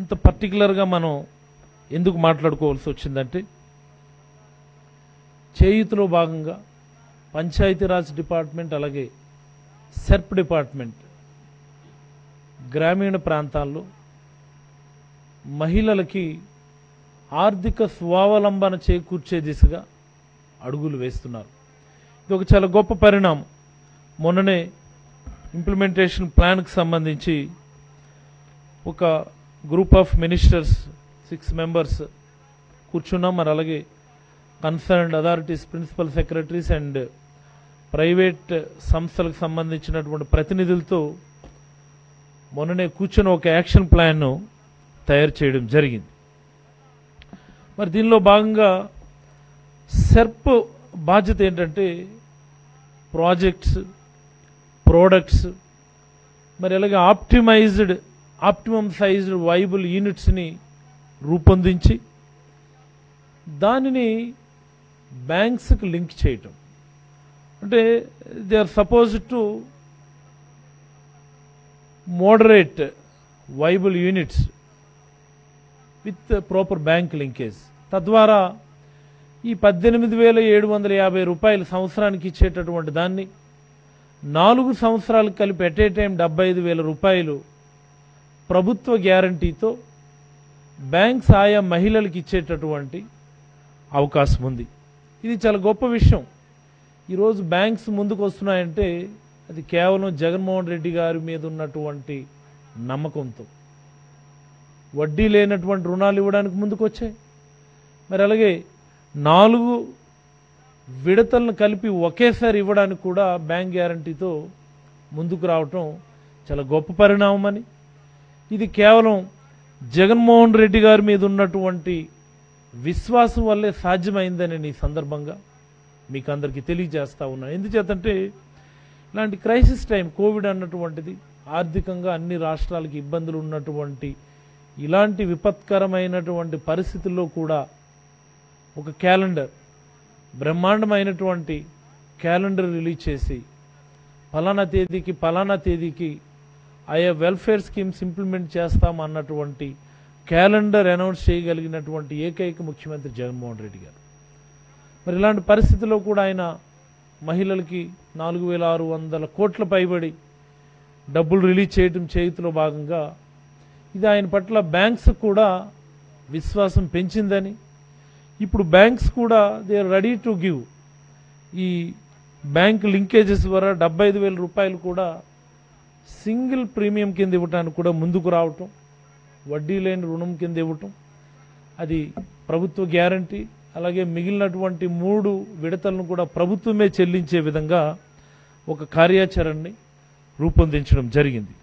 ఇంత పర్టికులర్గా మనం ఎందుకు మాట్లాడుకోవాల్సి వచ్చిందంటే చేయుతులో భాగంగా పంచాయతీరాజ్ డిపార్ట్మెంట్ అలాగే సెర్ప్ డిపార్ట్మెంట్ గ్రామీణ ప్రాంతాల్లో మహిళలకి ఆర్థిక స్వావలంబన చేకూర్చే దిశగా అడుగులు వేస్తున్నారు ఇది ఒక చాలా గొప్ప పరిణామం మొన్ననే ఇంప్లిమెంటేషన్ ప్లాన్కి సంబంధించి ఒక group of ministers six members కూర్చున్నాం మరి అలాగే concerned authorities principal secretaries and private సంస్థలకు సంబంధించినటువంటి ప్రతినిధులతో మొన్ననే కూర్చొని ఒక యాక్షన్ ప్లాన్ను తయారు చేయడం జరిగింది మరి దీనిలో భాగంగా సెర్ప్ బాధ్యత ఏంటంటే ప్రాజెక్ట్స్ ప్రోడక్ట్స్ మరి అలాగే ఆప్టిమైజ్డ్ ఆప్టిమమ్ సైజ్డ్ వైబుల్ యూనిట్స్ని రూపొందించి దానిని బ్యాంక్స్కి లింక్ చేయటం అంటే they are suppose to moderate viable units with proper bank linkage తద్వారా ఈ పద్దెనిమిది వేల ఏడు వందల యాభై రూపాయలు సంవత్సరానికి ఇచ్చేటటువంటి దాన్ని నాలుగు సంవత్సరాలు కలిపి ఎట్ ఏ టైం డెబ్బై ఐదు వేల రూపాయలు ప్రభుత్వ గ్యారంటీతో బ్యాంక్స్ ఆయా మహిళలకు ఇచ్చేటటువంటి అవకాశం ఉంది ఇది చాలా గొప్ప విషయం ఈరోజు బ్యాంక్స్ ముందుకు వస్తున్నాయంటే అది కేవలం జగన్మోహన్ రెడ్డి గారి మీద ఉన్నటువంటి నమ్మకంతో వడ్డీ లేనటువంటి రుణాలు ఇవ్వడానికి ముందుకు వచ్చాయి మరి అలాగే నాలుగు విడతలను కలిపి ఒకేసారి ఇవ్వడానికి కూడా బ్యాంక్ గ్యారంటీతో ముందుకు రావటం చాలా గొప్ప పరిణామం అని ఇది కేవలం జగన్మోహన్ రెడ్డి గారి మీద ఉన్నటువంటి విశ్వాసం వల్లే సాధ్యమైందని ఈ సందర్భంగా మీకు అందరికీ తెలియజేస్తా ఉన్నాను ఎందుచేతంటే ఇలాంటి క్రైసిస్ టైం కోవిడ్ అన్నటువంటిది ఆర్థికంగా అన్ని రాష్ట్రాలకి ఇబ్బందులు ఉన్నటువంటి ఇలాంటి విపత్కరమైనటువంటి పరిస్థితుల్లో కూడా ఒక క్యాలెండర్ బ్రహ్మాండమైనటువంటి క్యాలెండర్ రిలీజ్ చేసి ఫలానా తేదీకి ఫలానా తేదీకి ఆయా వెల్ఫేర్ స్కీమ్స్ ఇంప్లిమెంట్ చేస్తాం అన్నటువంటి క్యాలెండర్ అనౌన్స్ చేయగలిగినటువంటి ఏకైక ముఖ్యమంత్రి జగన్మోహన్ రెడ్డి గారు మరి ఇలాంటి పరిస్థితుల్లో కూడా ఆయన మహిళలకి నాలుగు వేల ఆరు వందల కోట్ల పైబడి డబ్బులు రిలీజ్ చేయటం చేతిలో భాగంగా ఇది ఆయన పట్ల బ్యాంక్స్ కూడా విశ్వాసం పెంచిందని ఇప్పుడు బ్యాంక్స్ కూడా they are ready to give ఈ బ్యాంక్ లింకేజెస్ ద్వారా డెబ్బై ఐదు వేల రూపాయలు కూడా సింగిల్ ప్రీమియం కింద ఇవ్వటానికి కూడా ముందుకు రావటం వడ్డీ లేని రుణం కింద ఇవ్వటం అది ప్రభుత్వ గ్యారంటీ అలాగే మిగిలినటువంటి మూడు విడతలను కూడా ప్రభుత్వమే చెల్లించే విధంగా ఒక కార్యాచరణని రూపొందించడం జరిగింది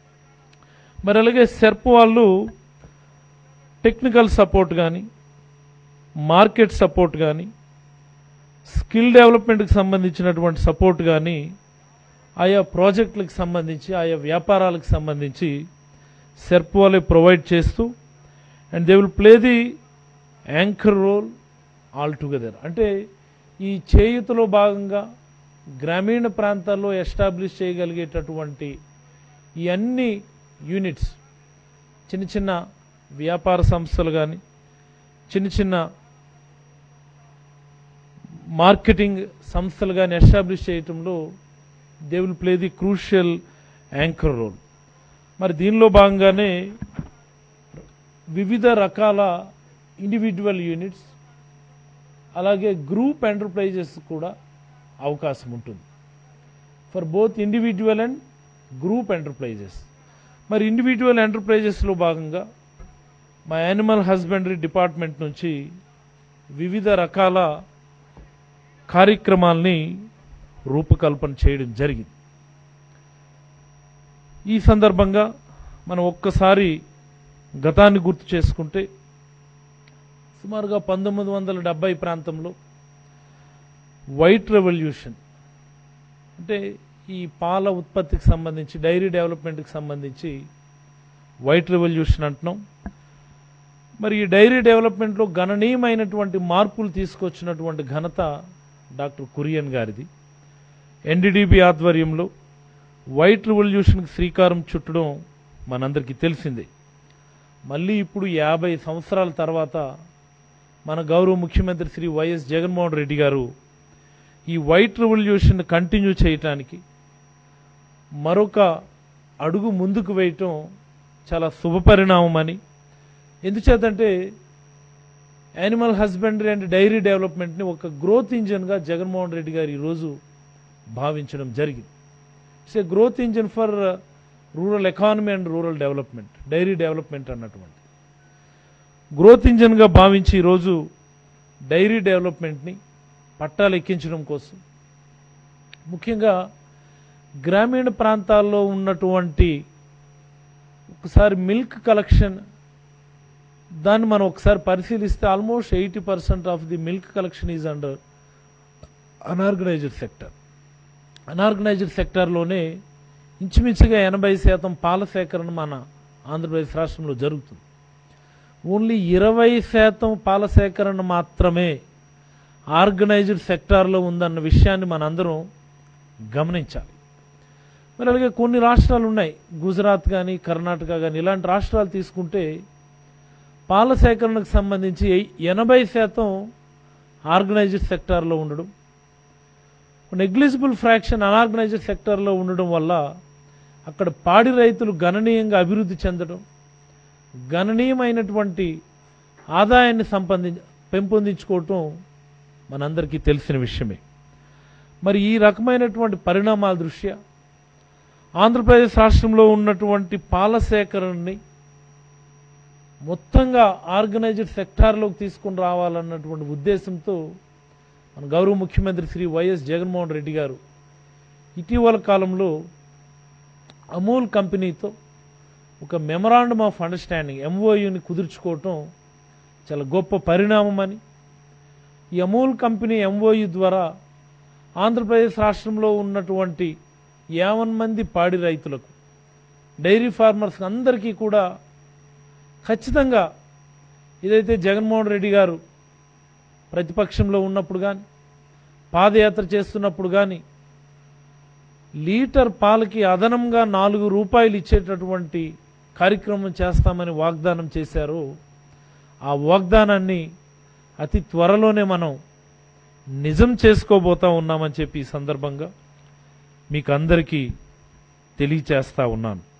మరి అలాగే సెర్ప్ వాళ్ళు టెక్నికల్ సపోర్ట్ కానీ మార్కెట్ సపోర్ట్ కానీ స్కిల్ డెవలప్మెంట్కి సంబంధించినటువంటి సపోర్ట్ కానీ ఆయా ప్రాజెక్టులకు సంబంధించి ఆయా వ్యాపారాలకు సంబంధించి సెర్ప్ వాళ్ళే ప్రొవైడ్ చేస్తూ and they will play the anchor role all together అంటే ఈ చేయుతలో భాగంగా గ్రామీణ ప్రాంతాల్లో ఎస్టాబ్లిష్ చేయగలిగేటటువంటి ఈ అన్ని యూనిట్స్ చిన్న చిన్న వ్యాపార సంస్థలు కానీ చిన్న చిన్న మార్కెటింగ్ సంస్థలు కానీ ఎస్టాబ్లిష్ చేయటంలో they will play the crucial anchor role మరి దీనిలో భాగంగానే వివిధ రకాల ఇండివిజువల్ యూనిట్స్ అలాగే గ్రూప్ ఎంటర్ప్రైజెస్ కూడా అవకాశం ఉంటుంది for both individual and group enterprises మరి ఇండివిజువల్ ఎంటర్ప్రైజెస్లో భాగంగా మా యానిమల్ హస్బెండరీ డిపార్ట్మెంట్ నుంచి వివిధ రకాల కార్యక్రమాల్ని రూపకల్పన చేయడం జరిగింది ఈ సందర్భంగా మనం ఒక్కసారి గతాన్ని గుర్తు చేసుకుంటే సుమారుగా పంతొమ్మిది వందల డెబ్బై ప్రాంతంలో వైట్ రెవల్యూషన్ అంటే ఈ పాల ఉత్పత్తికి సంబంధించి డైరీ డెవలప్మెంట్కి సంబంధించి వైట్ రెవల్యూషన్ అంటున్నాం మరి ఈ డైరీ డెవలప్మెంట్లో గణనీయమైనటువంటి మార్పులు తీసుకొచ్చినటువంటి ఘనత డాక్టర్ కురియన్ గారిది ఎన్డీడీబీ ఆధ్వర్యంలో వైట్ రెవల్యూషన్కి శ్రీకారం చుట్టడం మనందరికీ తెలిసిందే మళ్ళీ ఇప్పుడు యాభై సంవత్సరాల తర్వాత మన గౌరవ ముఖ్యమంత్రి శ్రీ వైఎస్ జగన్మోహన్ రెడ్డి గారు ఈ వైట్ రెవల్యూషన్ కంటిన్యూ చేయటానికి మరొక అడుగు ముందుకు వేయటం చాలా శుభపరిణామం అని ఎందుచేతంటే యానిమల్ హస్బెండరీ అండ్ డైరీ డెవలప్మెంట్ని ఒక గ్రోత్ ఇంజిన్గా జగన్మోహన్ రెడ్డి గారు ఈరోజు భావించడం జరిగింది it's a growth engine for rural economy and rural development dairy development అన్నటువంటి గ్రోత్ ఇంజిన్గా భావించి ఈరోజు డైరీ డెవలప్మెంట్ని పట్టాలు ఎక్కించడం కోసం ముఖ్యంగా గ్రామీణ ప్రాంతాల్లో ఉన్నటువంటి ఒకసారి మిల్క్ కలెక్షన్ దాన్ని మనం ఒకసారి పరిశీలిస్తే almost eighty percent of the milk collection is under unorganised sector unorganised సెక్టార్లోనే ఇంచుమించుగా ఎనభై శాతం పాల సేకరణ మన ఆంధ్రప్రదేశ్ రాష్ట్రంలో జరుగుతుంది ఓన్లీ ఇరవై శాతం పాల సేకరణ మాత్రమే ఆర్గనైజ్డ్ సెక్టార్లో ఉందన్న విషయాన్ని మనందరం గమనించాలి మరి అలాగే కొన్ని రాష్ట్రాలు ఉన్నాయి గుజరాత్ కానీ కర్ణాటక కానీ ఇలాంటి రాష్ట్రాలు తీసుకుంటే పాల సేకరణకు సంబంధించి ఎనభై శాతం ఆర్గనైజ్డ్ సెక్టార్లో ఉండడం నెగ్లిజిబుల్ ఫ్రాక్షన్ అనార్గనైజ్డ్ సెక్టార్లో ఉండడం వల్ల అక్కడ పాడి రైతులు గణనీయంగా అభివృద్ధి చెందడం గణనీయమైనటువంటి ఆదాయాన్ని సంపాది పెంపొందించుకోవటం మనందరికీ తెలిసిన విషయమే మరి ఈ రకమైనటువంటి పరిణామాల దృష్ట్యా ఆంధ్రప్రదేశ్ రాష్ట్రంలో ఉన్నటువంటి పాల సేకరణని మొత్తంగా ఆర్గనైజ్డ్ సెక్టార్లోకి తీసుకుని రావాలన్నటువంటి ఉద్దేశంతో మన గౌరవ ముఖ్యమంత్రి శ్రీ వైఎస్ జగన్మోహన్ రెడ్డి గారు ఇటీవల కాలంలో అమూల్ కంపెనీతో ఒక మెమరాండమ్ ఆఫ్ అండర్స్టాండింగ్ ఎంఓయుని కుదుర్చుకోవటం చాలా గొప్ప పరిణామం అని ఈ అమూల్ కంపెనీ ఎంఓయు ద్వారా ఆంధ్రప్రదేశ్ రాష్ట్రంలో ఉన్నటువంటి యావన్ మంది పాడి రైతులకు డైరీ ఫార్మర్స్ అందరికీ కూడా ఖచ్చితంగా ఏదైతే జగన్మోహన్ రెడ్డి గారు ప్రతిపక్షంలో ఉన్నప్పుడు కానీ పాదయాత్ర చేస్తున్నప్పుడు కానీ లీటర్ పాలకి అదనంగా నాలుగు రూపాయలు ఇచ్చేటటువంటి కార్యక్రమం చేస్తామని వాగ్దానం చేశారు ఆ వాగ్దానాన్ని అతి త్వరలోనే మనం నిజం చేసుకోబోతా ఉన్నామని చెప్పి ఈ సందర్భంగా మీకు అందరికీ తెలియచేస్తా ఉన్నాను